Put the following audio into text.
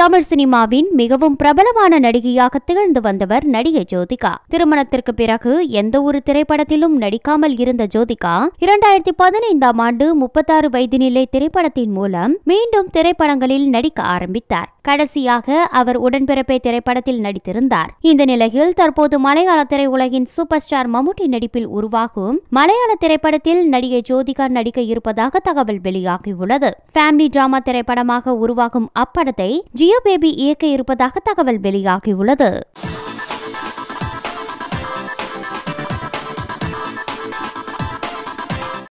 தமிழ் சினிமாவின் மிகவும் பிரபலமான நடிகையாக திகழ்ந்து வந்தவர் நடிகை ஜோதிகா திருமணத்திற்கு பிறகு எந்த ஒரு திரைப்படத்திலும் நடிக்காமல் இருந்த ஜோதிகா இரண்டாயிரத்தி பதினைந்தாம் ஆண்டு முப்பத்தாறு வயதினிலே திரைப்படத்தின் மூலம் மீண்டும் திரைப்படங்களில் நடிக்க ஆரம்பித்தார் கடைசியாக அவர் உடன்பிறப்பே திரைப்படத்தில் நடித்திருந்தார் இந்த நிலையில் தற்போது மலையாள திரையுலகின் சூப்பர் ஸ்டார் மம்முட்டி நடிப்பில் உருவாகும் மலையாள திரைப்படத்தில் நடிகை ஜோதிகா நடிக்க இருப்பதாக தகவல் வெளியாகியுள்ளது ஃபேமிலி டிராமா திரைப்படமாக உருவாகும் அப்படத்தை ஜியோ பேபி இயக்க இருப்பதாக தகவல் வெளியாகியுள்ளது